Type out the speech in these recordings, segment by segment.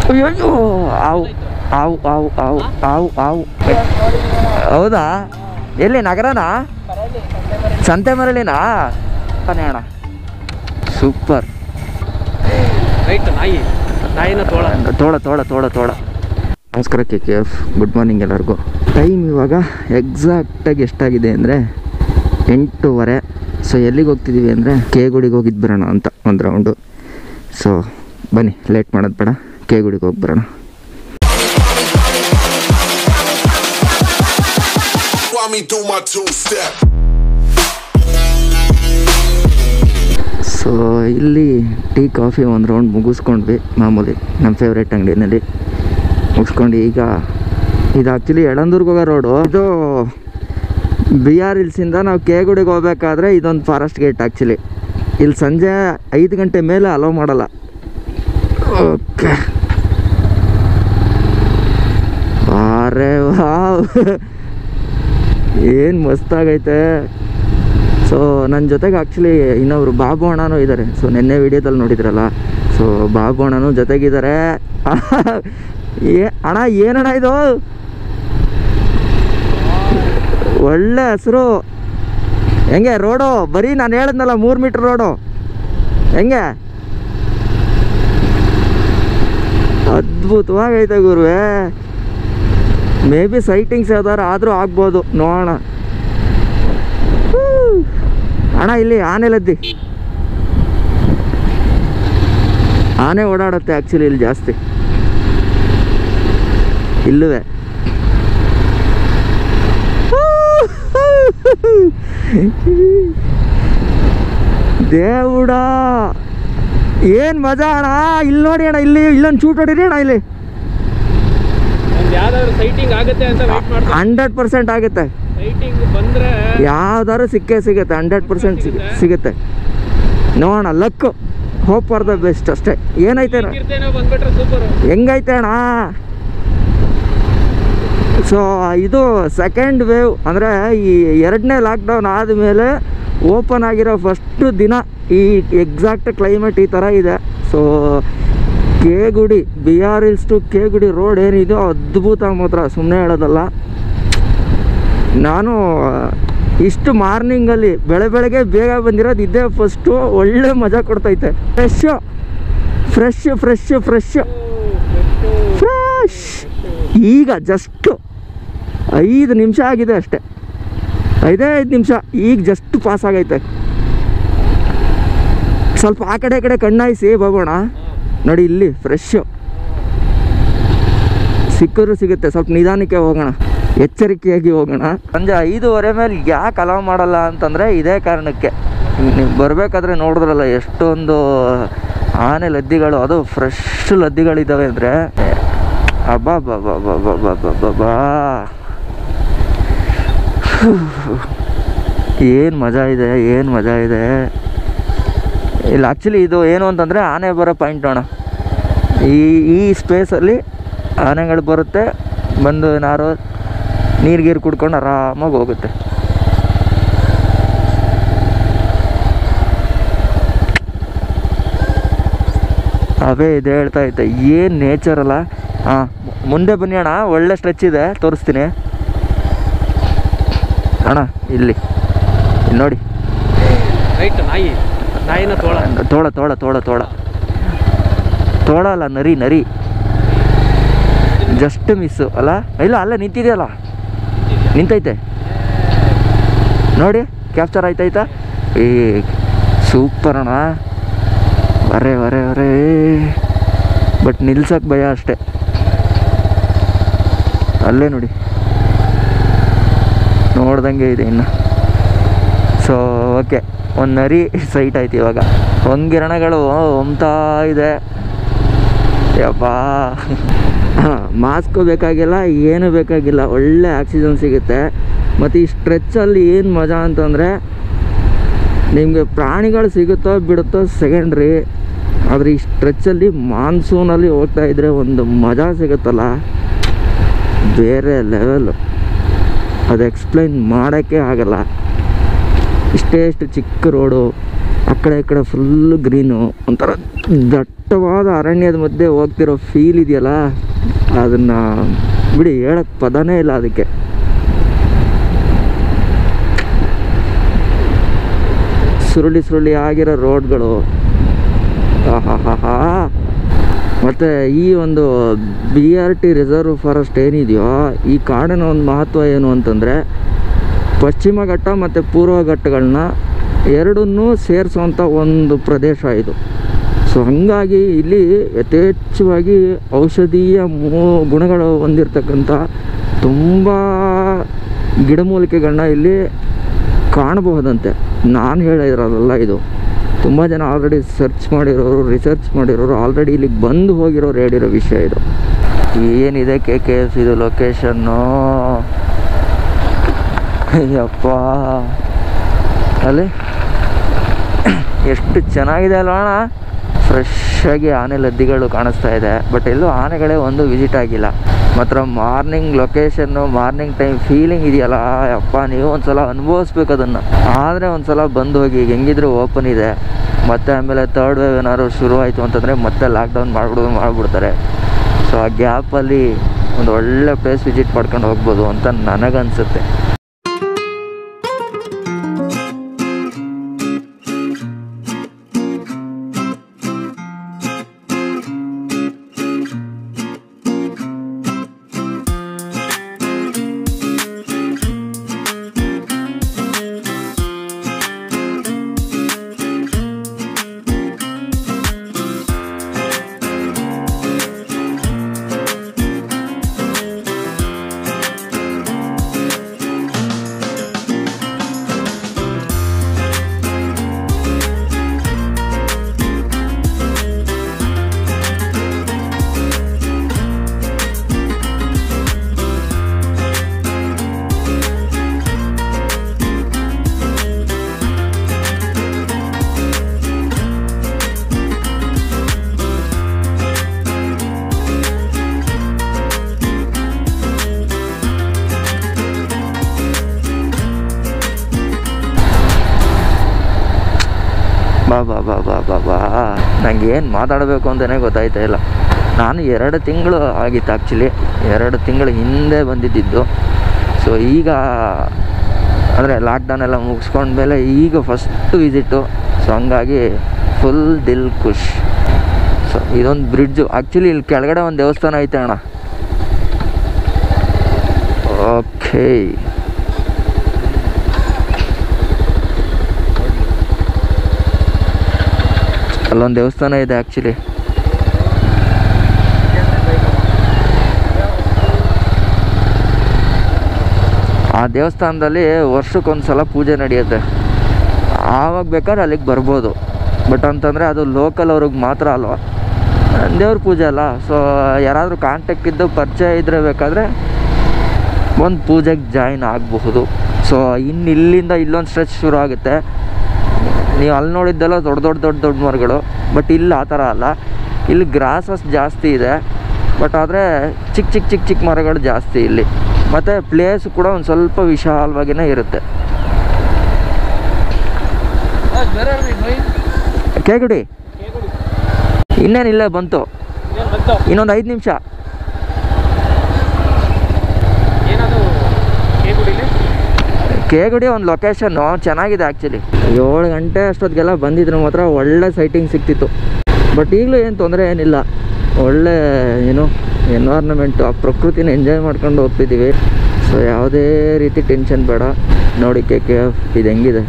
ಅಯ್ಯೋ ಆವು ಆವು ಆವು ಆವು ಆವು ಆವು ಹೌದಾ ಎಲ್ಲಿ ನಗರನಾ ಸಂತೆ ಮರಳಿನಾ ತಾನೇ ಅಣ್ಣ ಸೂಪರ್ ರೈಟ್ ನಾಯಿ ನಾಯಿನ ತೋಳ ತೋಳ ತೋಳ ತೋಳ ತೋಳ ನಮಸ್ಕಾರ K K F good morning ಎಲ್ಲರಿಗೂ ಟೈಮ್ ಇವಾಗ ಎಕ್ಸಾಕ್ಟಾಗಿ ಎಷ್ಟಾಗಿದೆ ಅಂದರೆ ಎಂಟೂವರೆ ಸೊ ಎಲ್ಲಿಗೆ ಹೋಗ್ತಿದ್ದೀವಿ ಅಂದರೆ ಕೆ ಗುಡಿಗೆ ಹೋಗಿದ್ದು ಬರೋಣ ಅಂತ ಒಂದು ರೌಂಡು ಸೊ ಬನ್ನಿ ಲೇಟ್ ಮಾಡೋದು ಬೇಡ ಕೆ ಗುಡಿಗೆ ಹೋಗಿ ಬರೋಣ While me do my two step. So ಇಲ್ಲಿ ಟೀ ಕಾಫಿ ಒಂದು ರೌಂಡ್ ಮುಗಿಸ್ಕೊಂಡ್ವಿ ಮಾಮೂಲಿ ನಮ್ಮ ಫೇವ್ರೇಟ್ ಅಂಗಡಿನಲ್ಲಿ ಮುಗಿಸ್ಕೊಂಡು ಈಗ ಇದು ಆ್ಯಕ್ಚುಲಿ ಯಳಂದೂರ್ಗೆ ಹೋಗೋ ರೋಡು ಇದು ಬಿ ಆರ್ ಹಿಲ್ಸಿಂದ ನಾವು ಕೆ ಗುಡಿಗೆ ಹೋಗ್ಬೇಕಾದ್ರೆ ಇದೊಂದು ಫಾರೆಸ್ಟ್ ಗೇಟ್ ಆ್ಯಕ್ಚುಲಿ ಇಲ್ಲಿ ಸಂಜೆ ಐದು ಗಂಟೆ ಮೇಲೆ ಅಲೋ ಮಾಡಲ್ಲ ಓಕೆ ಅರೆ ವಾವ್ ಏನು ಮಸ್ತಾಗೈತೆ ಸೊ ನನ್ನ ಜೊತೆಗೆ ಆ್ಯಕ್ಚುಲಿ ಇನ್ನೊಬ್ರು ಬಾಬು ಅಣ್ಣನೂ ಇದ್ದಾರೆ ಸೊ ನಿನ್ನೆ ವಿಡಿಯೋದಲ್ಲಿ ನೋಡಿದ್ರಲ್ಲ ಸೊ ಬಾಬು ಅಣ್ಣನೂ ಜೊತೆಗಿದ್ದಾರೆ ಏ ಅಣ್ಣ ಏನಣ್ಣ ಇದು ಒಳ್ಳೆ ಹೆಸರು ಹೆಂಗೆ ರೋಡು ಬರೀ ನಾನು ಹೇಳಿದ್ನಲ್ಲ ಮೂರು ಮೀಟ್ರ್ ರೋಡು ಹೆಂಗೆ ಅದ್ಭುತವಾಗೈತೆ ಗುರುವೇ ಮೇ ಬಿ ಸೈಟಿಂಗ್ಸ್ ಯಾವ್ದಾರು ಆದರೂ ಆಗ್ಬೋದು ನೋಡೋಣ ಹೂ. ಅಣ್ಣ ಇಲ್ಲಿ ಆನೆ ಲದ್ದಿ ಆನೆ ಓಡಾಡುತ್ತೆ ಆ್ಯಕ್ಚುಲಿ ಇಲ್ಲಿ ಜಾಸ್ತಿ ಇಲ್ಲುವೆ ದೇವುಡ ಏನು ಮಜಾ ಅಣ್ಣ ಇಲ್ಲಿ ನೋಡಿ ಅಣ್ಣ ಇಲ್ಲಿ ಇಲ್ಲೊಂದು ಚೂಟ್ ಹೊಡೀರಿ ಅಣ್ಣ ಇಲ್ಲಿ ಒಂದು ಯಾವ್ದಾದ್ರು ಸೈಟಿಂಗ್ ಆಗುತ್ತೆ ಅಂತ ವೆಯ್ಟ್ ಮಾಡ್ತಾ ಹಂಡ್ರೆಡ್ ಪರ್ಸೆಂಟ್ ಆಗುತ್ತೆ ಸೈಟಿಂಗ್ ಬಂದ್ರೆ ಯಾವ್ದಾದ್ರು ಸಿಕ್ಕೇ ಸಿಗುತ್ತೆ ಹಂಡ್ರೆಡ್ ಪರ್ಸೆಂಟ್ ಸಿಗುತ್ತೆ ನೋಡೋಣ luck hope for the best ಅಷ್ಟೇ ಏನೈತೆ ಅಣ್ಣ? ಇರ್ತೇನೋ ಬಂದ್ಬಿಟ್ರೆ ಸೂಪರ್ ಹೆಂಗೈತೆ ಅಣ್ಣ ಸೊ ಇದು ಸೆಕೆಂಡ್ ವೇವ್ ಅಂದರೆ ಈ ಎರಡನೇ ಲಾಕ್ಡೌನ್ ಆದಮೇಲೆ ಓಪನ್ ಆಗಿರೋ ಫಸ್ಟು ದಿನ ಈ ಎಕ್ಸಾಕ್ಟ್ ಕ್ಲೈಮೇಟ್ ಈ ಥರ ಇದೆ so Kegudi B R hills to Kegudi road ಏನಿದೆಯೋ ಅದ್ಭುತ ಮಾತ್ರ ಸುಮ್ಮನೆ ಹೇಳೋದಲ್ಲ ನಾನು ಇಷ್ಟು ಮಾರ್ನಿಂಗಲ್ಲಿ ಬೆಳೆ ಬೆಳಗ್ಗೆ ಬೇಗ ಬಂದಿರೋದು ಇದೇ ಫಸ್ಟು ಒಳ್ಳೆ ಮಜಾ ಕೊಡ್ತೈತೆ fresh fresh fresh fresh fresh ಈಗ ಜಸ್ಟು ಐದು ನಿಮಿಷ ಆಗಿದೆ ಅಷ್ಟೆ ಐದೇ ಐದು ನಿಮಿಷ ಈಗ ಜಸ್ಟ್ ಪಾಸ್ ಆಗೈತೆ ಸ್ವಲ್ಪ ಆ ಕಡೆ ಈ ಕಡೆ ಕಣ್ಣಾಯಿಸಿ ಹೋಗೋಣ ನೋಡಿ ಇಲ್ಲಿ ಫ್ರೆಶ್ ಸಿಕ್ಕರೂ ಸಿಗುತ್ತೆ ಸ್ವಲ್ಪ ನಿಧಾನಕ್ಕೆ ಹೋಗೋಣ ಎಚ್ಚರಿಕೆಯಾಗಿ ಹೋಗೋಣ ಸಂಜೆ ಐದೂವರೆ ಮೇಲೆ ಯಾಕೆ ಅಲಾವ್ ಮಾಡಲ್ಲ ಅಂತಂದರೆ ಇದೇ ಕಾರಣಕ್ಕೆ ನೀವು ಬರಬೇಕಾದ್ರೆ ನೋಡಿದ್ರಲ್ಲ ಎಷ್ಟೊಂದು ಆನೆ ಲದ್ದಿಗಳು ಅದು ಫ್ರೆಶ್ ಲದ್ದಿಗಳಿದ್ದಾವೆ ಅಂದರೆ ಅಬ್ಬಾ ಬಾ ಬಾ ಬಾ ಬಾ ಬಾ ಬಾ ಬಾ ಬಾ ಏನು ಮಜಾ ಇದೆ ಏನು ಮಜಾ ಇದೆ ಇಲ್ಲಿ ಆ್ಯಕ್ಚುಲಿ ಇದು ಏನು ಅಂತಂದರೆ ಆನೆ ಬರೋ ಪಾಯಿಂಟ್ ಅಣ್ಣ ಈ ಈ ಸ್ಪೇಸಲ್ಲಿ ಆನೆಗಳು ಬರುತ್ತೆ ಬಂದು ಏನಾರು ನೀರು ಗೀರು ಕುಡ್ಕೊಂಡು ಆರಾಮಾಗಿ ಹೋಗುತ್ತೆ ಅವೇ ಇದು ಹೇಳ್ತಾ ಐತೆ ಏನು ನೇಚರ್ ಅಲ್ಲ ಹಾಂ ಮುಂದೆ ಬನ್ನಿ ಅಣ್ಣ ಒಳ್ಳೆ ಸ್ಟ್ರೆಚ್ ಇದೆ ತೋರಿಸ್ತೀನಿ ಅಣ್ಣ ಇಲ್ಲಿ ಇಲ್ಲಿ ನೋಡಿ ರೈಟ್ ನಾಯಿ ನಾಯಿನ ತೋಳ ತೋಳ ತೋಳ ತೋಳ ತೋಳ ತೋಳ ಅಲ್ಲ ನರಿ ನರಿ ಜಸ್ಟ್ ಮಿಸ್ಸು ಅಲ್ಲ ಇಲ್ಲ ಅಲ್ಲ ನಿಂತಿದೆಯಲ್ಲ ನಿಂತೈತೆ ನೋಡಿ ಕ್ಯಾಪ್ಚರ್ ಆಯ್ತಾಯ್ತಾ ಏ ಸೂಪರ್ ಅಣ್ಣ ವರೆ ವರೆ ವರೆ ಬಟ್ ನಿಲ್ಸಕ್ಕೆ ಭಯ ಅಷ್ಟೇ ಅಲ್ಲೇ ನೋಡಿ ನೋಡ್ದಂಗೆ ಇದೆ ಇನ್ನು ಸೊ ಓಕೆ ಒಂದು ನರಿ ಸೈಟ್ ಆಯ್ತು ಇವಾಗ ಹೊಂಗಿರಣಗಳು ಹೊಮ್ತಾ ಇದೆ ಯಪ್ಪಾ ಮಾಸ್ಕು ಬೇಕಾಗಿಲ್ಲ ಏನು ಬೇಕಾಗಿಲ್ಲ ಒಳ್ಳೆ ಆಕ್ಸಿಜನ್ ಸಿಗುತ್ತೆ ಮತ್ತು ಈ ಸ್ಟ್ರೆಚ್ಚಲ್ಲಿ ಏನು ಮಜಾ ಅಂತಂದರೆ ನಿಮಗೆ ಪ್ರಾಣಿಗಳು ಸಿಗುತ್ತೋ ಬಿಡುತ್ತೋ ಸೆಕೆಂಡ್ರಿ ಆದರೆ ಈ ಸ್ಟ್ರೆಚ್ಚಲ್ಲಿ ಮಾನ್ಸೂನಲ್ಲಿ ಹೋಗ್ತಾ ಇದ್ದರೆ ಒಂದು ಮಜಾ ಸಿಗುತ್ತಲ್ಲ ಬೇರೆ ಲೆವೆಲ್ಲು ಅದು ಎಕ್ಸ್ಪ್ಲೈನ್ ಮಾಡೋಕ್ಕೆ ಆಗಲ್ಲ ಇಷ್ಟೇ ಇಷ್ಟು ಚಿಕ್ಕ ರೋಡು ಆ ಕಡೆ ಈ ಕಡೆ ಫುಲ್ಲು ಗ್ರೀನು ಒಂಥರ ದಟ್ಟವಾದ ಅರಣ್ಯದ ಮಧ್ಯೆ ಹೋಗ್ತಿರೋ ಫೀಲ್ ಇದೆಯಲ್ಲ ಅದನ್ನು ಬಿಡಿ ಹೇಳಕ್ಕೆ ಪದನೇ ಇಲ್ಲ ಅದಕ್ಕೆ ಸುರುಳಿ ಸುರುಳಿ ಆಗಿರೋ ರೋಡ್ಗಳು ಆಹಾಹಾಹಾ. ಮತ್ತು ಈ ಒಂದು B R T reserve forest ಏನಿದೆಯೋ ಈ ಕಾಡಿನ ಒಂದು ಮಹತ್ವ ಏನು ಅಂತಂದರೆ ಪಶ್ಚಿಮ ಘಟ್ಟ ಮತ್ತು ಪೂರ್ವ ಘಟ್ಟಗಳನ್ನ ಎರಡನ್ನೂ ಸೇರಿಸುವಂಥ ಒಂದು ಪ್ರದೇಶ ಇದು ಸೊ ಹಾಗಾಗಿ ಇಲ್ಲಿ ಯಥೇಚ್ಛವಾಗಿ ಔಷಧೀಯ ಮೂ ಗುಣಗಳು ಹೊಂದಿರತಕ್ಕಂಥ ತುಂಬ ಗಿಡಮೂಲಿಕೆಗಳನ್ನ ಇಲ್ಲಿ ಕಾಣಬಹುದಂತೆ ನಾನು ಹೇಳಿರೋದಲ್ಲ ಇದು ತುಂಬ ಜನ ಆಲ್ರೆಡಿ ಸರ್ಚ್ ಮಾಡಿರೋರು ರಿಸರ್ಚ್ ಮಾಡಿರೋರು ಆಲ್ರೆಡಿ ಇಲ್ಲಿಗೆ ಬಂದು ಹೋಗಿರೋರು ಹೇಳಿರೋ ವಿಷಯ ಇದು ಏನಿದೆ ಕೆ ಕೆ ಎಫ್ ಇದು ಲೊಕೇಶನ್ನು ಅಯ್ಯಪ್ಪ ಅಲ್ಲಿ ಎಷ್ಟು ಚೆನ್ನಾಗಿದೆ ಅಲ್ವಾ ಅಣ್ಣ ಫ್ರೆಶ್ ಆಗಿ ಆನೆ ಲದ್ದಿಗಳು ಕಾಣಿಸ್ತಾ ಇದೆ ಬಟ್ ಎಲ್ಲೂ ಆನೆಗಳೇ ಒಂದು ವಿಸಿಟ್ ಆಗಿಲ್ಲ ಮಾತ್ರ morning location morning time feeling ಇದೆಯಲ್ಲ ಅಪ್ಪ ನೀವು ಒಂದ್ಸಲ ಅನುಭವಿಸ್ಬೇಕು ಅದನ್ನು ಆದರೆ ಒಂದ್ಸಲ ಬಂದು ಹೋಗಿ ಈಗ ಹೆಂಗಿದ್ರು ಓಪನ್ ಇದೆ ಮತ್ತೆ ಆಮೇಲೆ ತರ್ಡ್ ವೇವ್ ಏನಾದ್ರು ಶುರು ಆಯಿತು ಅಂತಂದರೆ ಮತ್ತೆ ಲಾಕ್ಡೌನ್ ಮಾಡ್ಬಿಡು ಮಾಡಿಬಿಡ್ತಾರೆ ಸೊ ಆ ಗ್ಯಾಪಲ್ಲಿ ಒಂದು ಒಳ್ಳೆ ಪ್ಲೇಸ್ ವಿಸಿಟ್ ಮಾಡ್ಕೊಂಡು ಹೋಗ್ಬೋದು ಅಂತ ನನಗನ್ಸುತ್ತೆ ಬಾ ಬಾ ಬಾ ಬಾ ಬಾ ಬಾ ನಂಗೆ ಏನು ಮಾತಾಡಬೇಕು ಅಂತಲೇ ಗೊತ್ತಾಯ್ತಾ ಇಲ್ಲ ನಾನು ಎರಡು ತಿಂಗಳು ಆಗಿತ್ತು ಆ್ಯಕ್ಚುಲಿ ಎರಡು ತಿಂಗಳು ಹಿಂದೆ ಬಂದಿದ್ದಿದ್ದು ಸೊ ಈಗ ಅಂದರೆ ಲಾಕ್ಡೌನ್ ಎಲ್ಲ ಮುಗಿಸ್ಕೊಂಡ್ಮೇಲೆ ಈಗ ಫಸ್ಟ್ ವಿಸಿಟ್ಟು ಸೊ ಹಂಗಾಗಿ ಫುಲ್ ದಿಲ್ ಖುಷ್ ಸೊ ಇದೊಂದು ಬ್ರಿಡ್ಜು ಆ್ಯಕ್ಚುಲಿ ಇಲ್ಲಿ ಕೆಳಗಡೆ ಒಂದು ದೇವಸ್ಥಾನ ಐತೆ ಅಣ್ಣ ಓಕೆ ಅಲ್ಲೊಂದು ದೇವಸ್ಥಾನ ಇದೆ ಆ್ಯಕ್ಚುಲಿ ಆ ದೇವಸ್ಥಾನದಲ್ಲಿ ವರ್ಷಕ್ಕೊಂದು ಸಲ ಪೂಜೆ ನಡೆಯುತ್ತೆ ಆವಾಗ ಬೇಕಾದ್ರೆ ಅಲ್ಲಿಗೆ ಬರ್ಬೋದು ಬಟ್ ಅಂತಂದರೆ ಅದು ಲೋಕಲ್ ಅವ್ರಿಗೆ ಮಾತ್ರ ಅಲ್ವಾ ದೇವ್ರ ಪೂಜೆ ಅಲ್ಲ ಸೊ ಯಾರಾದರೂ ಕಾಂಟ್ಯಾಕ್ಟ್ ಇದ್ದು ಪರಿಚಯ ಇದ್ದರೆ ಬೇಕಾದರೆ ಒಂದು ಪೂಜೆಗೆ ಜಾಯಿನ್ ಆಗಬಹುದು ಸೊ ಇನ್ನು ಇಲ್ಲಿಂದ ಇಲ್ಲೊಂದು ಸ್ಟ್ರೆಚ್ ಶುರು ಆಗುತ್ತೆ ನೀವು ಅಲ್ಲಿ ನೋಡಿದ್ದೆಲ್ಲ ದೊಡ್ಡ ದೊಡ್ಡ ದೊಡ್ಡ ದೊಡ್ಡ ಮರಗಳು ಬಟ್ ಇಲ್ಲಿ ಆ ಥರ ಅಲ್ಲ ಇಲ್ಲಿ ಗ್ರಾಸಸ್ ಜಾಸ್ತಿ ಇದೆ ಬಟ್ ಆದರೆ ಚಿಕ್ಕ ಚಿಕ್ಕ ಚಿಕ್ಕ ಚಿಕ್ಕ ಮರಗಳು ಜಾಸ್ತಿ ಇಲ್ಲಿ ಮತ್ತು ಪ್ಲೇಸ್ ಕೂಡ ಒಂದು ಸ್ವಲ್ಪ ವಿಶಾಲವಾಗಿಯೇ ಇರುತ್ತೆ ಕೇಗುಡಿ ಇನ್ನೇನಿಲ್ಲ ಬಂತು ಬಂತು ಇನ್ನೊಂದು ಐದು ನಿಮಿಷ ಏನದು ಕೇಗುಡಿಲಿ ಕೇಗುಡಿ ಒಂದು ಲೊಕೇಶನ್ನು ಚೆನ್ನಾಗಿದೆ ಆ್ಯಕ್ಚುಲಿ ಏಳು ಗಂಟೆ ಅಷ್ಟೊತ್ತಿಗೆಲ್ಲ ಬಂದಿದ್ರೆ ಮಾತ್ರ ಒಳ್ಳೆ ಸೈಟಿಂಗ್ ಸಿಕ್ತಿತ್ತು ಬಟ್ ಈಗಲೂ ಏನು ತೊಂದರೆ ಏನಿಲ್ಲ ಒಳ್ಳೆ ಏನು ಎನ್ವೈರ್ನಮೆಂಟು ಆ ಪ್ರಕೃತಿನ ಎಂಜಾಯ್ ಮಾಡ್ಕೊಂಡು ಹೋಗ್ತಿದ್ದೀವಿ ಸೊ ಯಾವುದೇ ರೀತಿ ಟೆನ್ಷನ್ ಬೇಡ ನೋಡಿ ಕೆ ಕೆ ಎಫ್ ಇದು ಹೆಂಗಿದೆ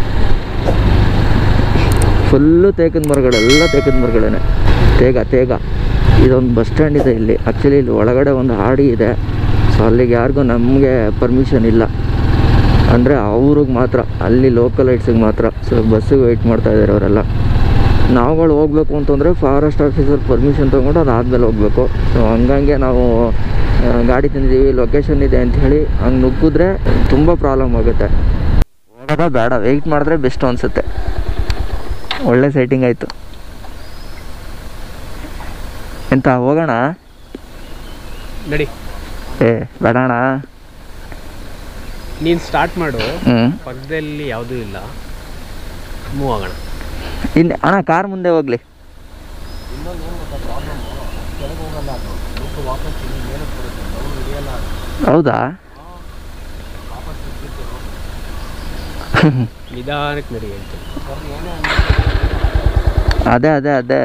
ಫುಲ್ಲು ತೇಗದ ಮರಗಳೆಲ್ಲ ತೇಗದ ಮರಗಳೇ ತೇಗ ತೇಗ ಇದೊಂದು ಬಸ್ ಸ್ಟ್ಯಾಂಡ್ ಇದೆ ಇಲ್ಲಿ ಆ್ಯಕ್ಚುಲಿ ಇಲ್ಲಿ ಒಳಗಡೆ ಒಂದು ಹಾಡಿ ಇದೆ ಸೊ ಅಲ್ಲಿಗೆ ಯಾರಿಗೂ ನಮಗೆ ಪರ್ಮಿಷನ್ ಇಲ್ಲ ಅಂದರೆ ಅವ್ರಿಗೆ ಮಾತ್ರ ಅಲ್ಲಿ ಲೋಕಲ್ ಐಟ್ಸಿಗೆ ಮಾತ್ರ ಸೊ ಬಸ್ಸಿಗೆ ವೆಯ್ಟ್ ಮಾಡ್ತಾ ಇದ್ದಾರೆ ಅವರೆಲ್ಲ ನಾವುಗಳು ಹೋಗ್ಬೇಕು ಅಂತಂದರೆ ಫಾರೆಸ್ಟ್ ಆಫೀಸರ್ ಪರ್ಮಿಷನ್ ತೊಗೊಂಡು ಅದಾದಮೇಲೆ ಹೋಗಬೇಕು ಸೊ ಹಂಗಂಗೆ ನಾವು ಆ, ಗಾಡಿ ತಂದಿದ್ದೀವಿ ಲೊಕೇಶನ್ ಇದೆ ಅಂತ ಹೇಳಿ ಹಂಗೆ ನುಗ್ಗಿದ್ರೆ ತುಂಬ ಪ್ರಾಬ್ಲಮ್ ಆಗುತ್ತೆ ಹೋಗೋದ ಬೇಡ ವೆಯ್ಟ್ ಮಾಡಿದ್ರೆ ಬೆಸ್ಟ್ ಅನಿಸುತ್ತೆ ಒಳ್ಳೆ ಸೈಟಿಂಗ್ ಆಯಿತು ಎಂತ ಹೋಗೋಣ ನಡಿ ಏ ಬೇಡಣ ನೀನು ಸ್ಟಾರ್ಟ್ ಮಾಡು ಹ್ಞೂ ಪಕ್ಕದಲ್ಲಿ ಯಾವುದೂ ಇಲ್ಲ ಮೂವ್ ಆಗೋಣ ಇನ್ನು ಅಣ್ಣ ಕಾರ್ ಮುಂದೆ ಹೋಗಲಿ ಇನ್ನೊಂದು ಏನು ಗೊತ್ತಾ ಪ್ರಾಬ್ಲಮ್ ಕೆಳಗೆ ಹೋಗಲ್ಲ ಅದು ದುಡ್ಡು ವಾಪಸ್ ಇಲ್ಲಿ ಮೇಲಕ್ಕೆ ಬರುತ್ತೆ ಡೌನ್ ಹಿಡಿಯಲ್ಲ ಅದು ಹೌದಾ ವಾಪಸ್ ಬಿದ್ದಿತ್ತು ನಿಧಾನಕ್ಕೆ ನಡಿ ಅಂತ ಬರ್ರಿ ಏನೇ ಅದೇ ಅದೇ ಅದೇ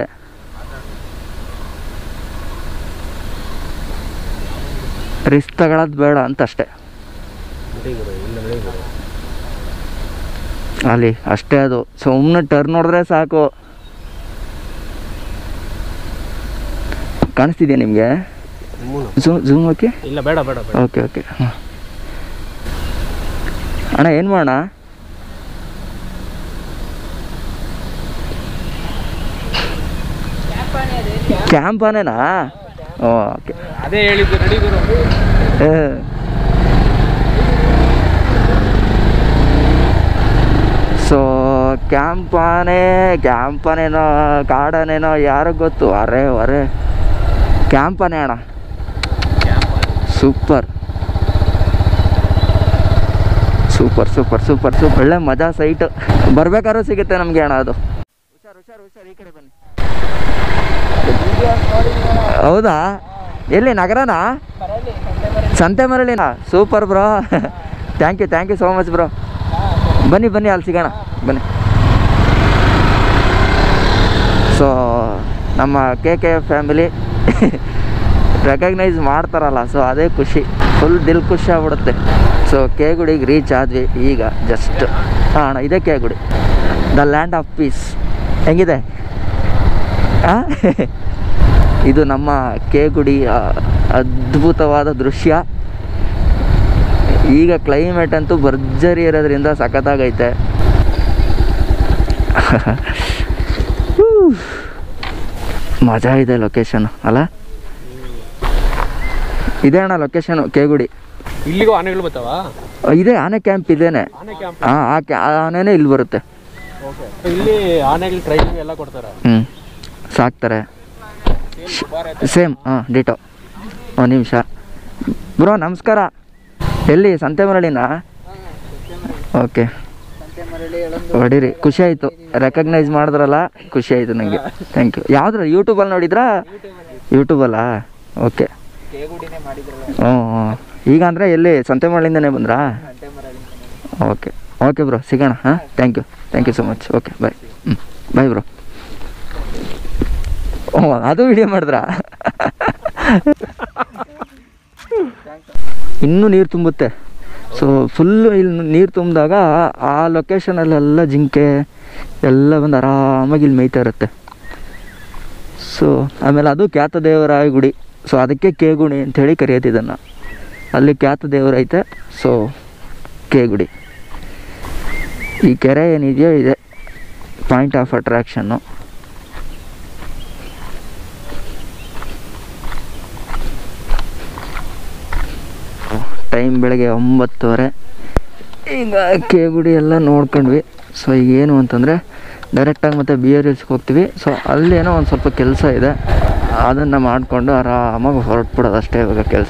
ರಿಸ್ಕ್ ತಗೊಳ್ಳೋದು ಬೇಡ ಅಂತ ಅಷ್ಟೇ ನಡಿ ಗುರು ಇಲ್ಲ ನಡಿ ಗುರು ಅಲ್ಲಿ ಅಷ್ಟೇ ಅದು ಸುಮ್ಮನೆ ಟರ್ನ್ ನೋಡಿದ್ರೆ ಸಾಕು ಕಾಣಿಸ್ತಿದೆಯಾ ನಿಮಗೆ ಮೂನು ಝೂಮ್ ಝೂಮ್ ಓಕೆ ಇಲ್ಲ ಬೇಡ ಬೇಡ ಬೇಡ ಓಕೆ ಓಕೆ ಹಾಂ ಅಣ್ಣ ಏನು ಮಾಡೋಣ ಕ್ಯಾಂಪನೇನಾ ಓಕೆ ಅದೇ ಹೇಳಿದ್ದು ನಡಿ ಗುರು ಸೊ ಕ್ಯಾಂಪಾನೆ ಕ್ಯಾಂಪನೇನೋ ಕಾಡನೇನೋ ಯಾರಿಗೆ ಗೊತ್ತು ಅರೆ ಅರೆ ಕ್ಯಾಂಪನೇ ಅಣ್ಣ super super super super super ಒಳ್ಳೆ ಮಜಾ ಸೈಟ್ ಬರ್ಬೇಕಾದ್ರೂ ಸಿಗುತ್ತೆ ನಮಗೆ ಅಣ್ಣ ಅದು ಹುಷಾರು ಹುಷಾರು ಹುಷಾರು ಈ ಕಡೆ ಬನ್ನಿ ಹೌದಾ ಎಲ್ಲಿ ನಗರನಾ ಸಂತೆ ಮರಳಿನಾ super bro thank you thank you so much bro ಬನ್ನಿ ಬನ್ನಿ ಅಲ್ಲಿ ಸಿಗೋಣ ಬನ್ನಿ ಸೊ ನಮ್ಮ K K F family recognise ಮಾಡ್ತಾರಲ್ಲ ಸೊ ಅದೇ ಖುಷಿ ಫುಲ್ ದಿಲ್ ಖುಷಿ ಆಗ್ಬಿಡುತ್ತೆ ಸೊ ಕೆ ಗುಡಿಗೆ ರೀಚ್ ಆದ್ವಿ ಈಗ ಜಸ್ಟ್ ಹಾಂ ಅಣ್ಣ ಇದೇ ಕೆ ಗುಡಿ ದ ಲ್ಯಾಂಡ್ ಆಫ್ ಪೀಸ್ ಹೆಂಗಿದೆ ಆ? ಇದು ನಮ್ಮ ಕೆ ಗುಡಿ ಆ, ಅದ್ಭುತವಾದ ದೃಶ್ಯ ಈಗ ಕ್ಲೈಮೇಟ್ ಅಂತೂ ಭರ್ಜರಿ ಇರೋದ್ರಿಂದ ಸಖತ್ತಾಗೈತೆ ಹೂ. ಮಜಾ ಇದೆ ಲೊಕೇಶನ್ ಅಲ್ಲ ಇದೆ ಅಣ್ಣ ಲೊಕೇಶನ್ ಕೇಗುಡಿ ಇಲ್ಲಿಗೂ ಆನೆಗಳು ಬರ್ತಾವ ಇದೆ ಆನೆ ಕ್ಯಾಂಪ್ ಇದೇನೆ ಆನೆ ಕ್ಯಾಂಪ್ ಹಾಂ ಆ ಕ್ಯಾ ಆ ಆನೆನೇ ಇಲ್ಲಿ ಬರುತ್ತೆ ಓಕೆ ಇಲ್ಲಿ ಆನೆಗಳು ಟ್ರೈನಿಂಗ್ ಎಲ್ಲ ಕೊಡ್ತಾರೆ ಹ್ಞೂ ಸಾಕ್ತಾರೆ ಸೇಮ್ ಹಾಂ ಡಿಟೋ ಒಂದು ನಿಮಿಷ ಬ್ರೋ ನಮಸ್ಕಾರ ಎಲ್ಲಿ ಸಂತೆ ಮರಳಿನಾ ಓಕೆ ಹೊಡೀರಿ ಖುಷಿ ಆಯಿತು ರೆಕಗ್ನೈಸ್ ಮಾಡಿದ್ರಲ್ಲ ಖುಷಿ ಆಯಿತು ನನಗೆ ಥ್ಯಾಂಕ್ ಯು ಯಾವ್ದ್ರ ಯೂಟ್ಯೂಬಲ್ಲಿ ನೋಡಿದ್ರಾ ಯೂಟ್ಯೂಬಲ್ಲ ಓಕೆ ಹ್ಞೂ ಹ್ಞೂ ಈಗ ಅಂದರೆ ಎಲ್ಲಿ ಸಂತೆ ಮರಳಿಂದನೇ ಬಂದ್ರಾ ಓಕೆ ಓಕೆ ಬ್ರೋ ಸಿಗೋಣ ಹಾಂ thank you thank you so much okay bye ಹ್ಞೂ ಬಾಯ್ ಬ್ರೋ ಓ ಅದು ವಿಡಿಯೋ ಮಾಡಿದ್ರಾ ಇನ್ನೂ ನೀರು ತುಂಬುತ್ತೆ ಸೊ ಫುಲ್ಲು ಇಲ್ಲಿ ನೀರು ತುಂಬಿದಾಗ ಆ ಲೊಕೇಶನಲ್ಲೆಲ್ಲ ಜಿಂಕೆ ಎಲ್ಲ ಬಂದು ಆರಾಮಾಗಿ ಇಲ್ಲಿ ಮೇಯ್ತಾ ಇರುತ್ತೆ ಸೊ ಆಮೇಲೆ ಅದು ಖ್ಯಾತ ದೇವರಾಯ ಗುಡಿ ಸೊ ಅದಕ್ಕೆ ಕೆ ಗುಡಿ ಅಂಥೇಳಿ ಕರೆಯೋದು ಇದನ್ನು ಅಲ್ಲಿ ಖ್ಯಾತ ದೇವರೈತೆ ಸೊ ಕೆ ಗುಡಿ ಈ ಕೆರೆ ಏನಿದೆಯೋ ಇದೆ ಪಾಯಿಂಟ್ ಆಫ್ ಅಟ್ರಾಕ್ಷನ್ನು ಟೈಮ್ ಬೆಳಗ್ಗೆ ಒಂಬತ್ತುವರೆ ಈಗ ಕೆ ಗುಡಿ ಎಲ್ಲ ನೋಡ್ಕೊಂಡ್ವಿ ಸೊ ಈಗ ಏನು ಅಂತಂದರೆ ಡೈರೆಕ್ಟಾಗಿ ಮತ್ತೆ ಬಿ ಆರ್ ಎಲ್ಸ್ಗೆ ಹೋಗ್ತೀವಿ ಸೊ ಅಲ್ಲೇನೋ ಒಂದು ಸ್ವಲ್ಪ ಕೆಲಸ ಇದೆ ಅದನ್ನು ಮಾಡಿಕೊಂಡು ಆರಾಮಾಗಿ ಹೊರಟ್ಬಿಡೋದು ಅಷ್ಟೇ ಇವಾಗ ಕೆಲಸ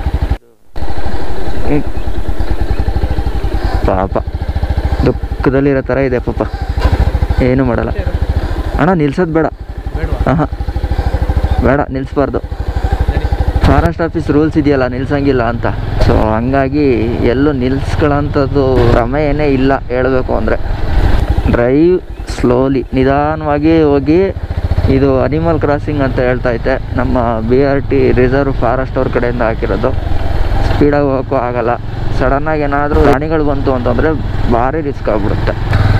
ಪಾಪ ದುಃಖದಲ್ಲಿರೋ ಥರ ಇದೆ ಪಾಪ ಏನು ಮಾಡಲ್ಲ ಅಣ್ಣ ನಿಲ್ಸೋದು ಬೇಡ ಬೇಡವಾ ಹಾಂ ಬೇಡ ನಿಲ್ಲಿಸ್ಬಾರ್ದು ನಡಿ ಫಾರೆಸ್ಟ್ ಆಫೀಸ್ ರೂಲ್ಸ್ ಇದೆಯಲ್ಲ ನಿಲ್ಸಂಗಿಲ್ಲ ಅಂತ ಸೊ ಹಂಗಾಗಿ ಎಲ್ಲೂ ನಿಲ್ಸ್ಕೊಳ್ಳೋಂಥದ್ದು ಪ್ರಮೇಯನೇ ಇಲ್ಲ ಹೇಳಬೇಕು ಅಂದರೆ ಡ್ರೈವ್ ಸ್ಲೋಲಿ ನಿಧಾನವಾಗಿ ಹೋಗಿ ಇದು ಅನಿಮಲ್ ಕ್ರಾಸಿಂಗ್ ಅಂತ ಹೇಳ್ತಾ ಐತೆ ನಮ್ಮ B R T reserve forest ಅವ್ರ ಕಡೆಯಿಂದ ಹಾಕಿರೋದು ಸ್ಪೀಡಾಗಿ ಹೋಗೋಕ್ಕೂ ಆಗಲ್ಲ ಸಡನ್ನಾಗಿ ಏನಾದರೂ ಪ್ರಾಣಿಗಳು ಬಂತು ಅಂತಂದರೆ ಭಾರಿ ರಿಸ್ಕ್ ಆಗ್ಬಿಡುತ್ತೆ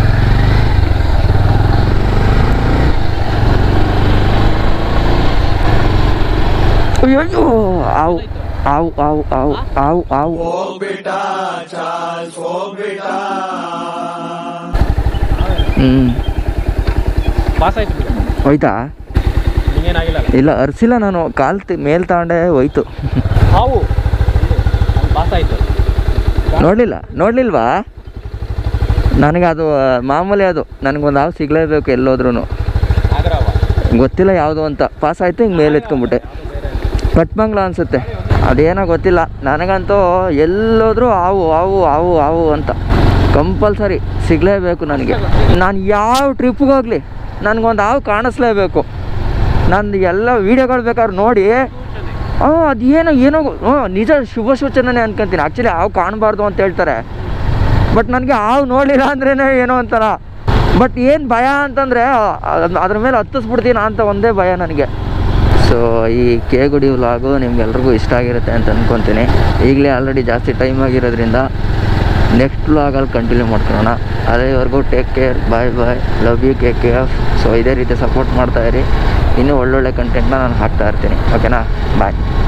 ಅಯ್ಯೋ ಆವು ಆವು ಆವು ಆವು ಆವು ಆವು ಹ್ಞೂ ಪಾಸ್ ಆಯ್ತು ಬಿಡು ಹೋಯ್ತಾ ನಿಂಗೇನಾಗಿಲ್ಲ ಇಲ್ಲ ಅರ್ಸಿಲ್ಲ ನಾನು ಕಾಲ್ ತಿ ಮೇಲ್ ತಗೊಂಡೆ ಹೋಯ್ತು ಹಾವು ಪಾಸ್ ಆಯ್ತು ನೋಡಲಿಲ್ಲ ನೋಡಲಿಲ್ವಾ ನನಗೆ ಅದು ಆ, ಮಾಮೂಲಿ ಅದು ನನಗೊಂದು ಹಾವು ಸಿಗಲೇಬೇಕು ಎಲ್ಲೋದ್ರೂ ಆಗ್ರವ ಗೊತ್ತಿಲ್ಲ ಯಾವುದು ಅಂತ ಪಾಸ್ ಆಯಿತು ಹಿಂಗೆ ಮೇಲೆ ಎತ್ಕೊಂಡ್ಬಿಟ್ಟೆ ಕಟ್ಮಂಗ್ಲ ಅನಿಸುತ್ತೆ ಅದೇನೋ ಗೊತ್ತಿಲ್ಲ ನನಗಂತೂ ಎಲ್ಲೋದ್ರೂ ಹಾವು ಹಾವು ಹಾವು ಹಾವು ಅಂತ ಕಂಪಲ್ಸರಿ ಸಿಗಲೇಬೇಕು ನನಗೆ ನಾನು ಯಾವ ಟ್ರಿಪ್ಗೆ ಹೋಗಲಿ ನನಗೊಂದು ಹಾವು ಕಾಣಿಸ್ಲೇಬೇಕು ನಂದು ಎಲ್ಲ ವೀಡಿಯೋಗಳು ಬೇಕಾದ್ರೆ ನೋಡಿ ಹಾಂ ಅದೇನೋ ಏನೋ ಹ್ಞೂ ನಿಜ ಶುಭ ಸೂಚನೆ ಅನ್ಕೊಂತೀನಿ ಆ್ಯಕ್ಚುಲಿ ಹಾವು ಕಾಣಬಾರ್ದು ಅಂತ ಹೇಳ್ತಾರೆ ಬಟ್ ನನಗೆ ಹಾವು ನೋಡಲಿಲ್ಲ ಅಂದ್ರೇ ಏನೋ ಒಂಥರ ಬಟ್ ಏನು ಭಯ ಅಂತಂದರೆ ಅದ್ರ ಮೇಲೆ ಹತ್ತಿಸ್ಬಿಡ್ತೀನ ಅಂತ ಒಂದೇ ಭಯ ನನಗೆ ಸೊ ಈ ಕೇಗುಡಿ ವ್ಲಾಗು ನಿಮ್ಗೆಲ್ರಿಗೂ ಇಷ್ಟ ಆಗಿರುತ್ತೆ ಅಂತ ಅಂದ್ಕೊತೀನಿ ಈಗಲೇ ಆಲ್ರೆಡಿ ಜಾಸ್ತಿ ಟೈಮ್ ಆಗಿರೋದ್ರಿಂದ ನೆಕ್ಸ್ಟ್ ವ್ಲಾಗಲ್ಲಿ ಕಂಟಿನ್ಯೂ ಮಾಡ್ಕೊಳ್ಳೋಣ ಅದೇವರೆಗೂ take care bye bye love you K K F so ಇದೇ ರೀತಿ ಸಪೋರ್ಟ್ ಮಾಡ್ತಾಯಿರಿ ಇನ್ನೂ ಒಳ್ಳೊಳ್ಳೆ ಕಂಟೆಂಟ್ನ ನಾನು ಹಾಕ್ತಾ ಇರ್ತೀನಿ ಓಕೆನಾ ಬಾಯ್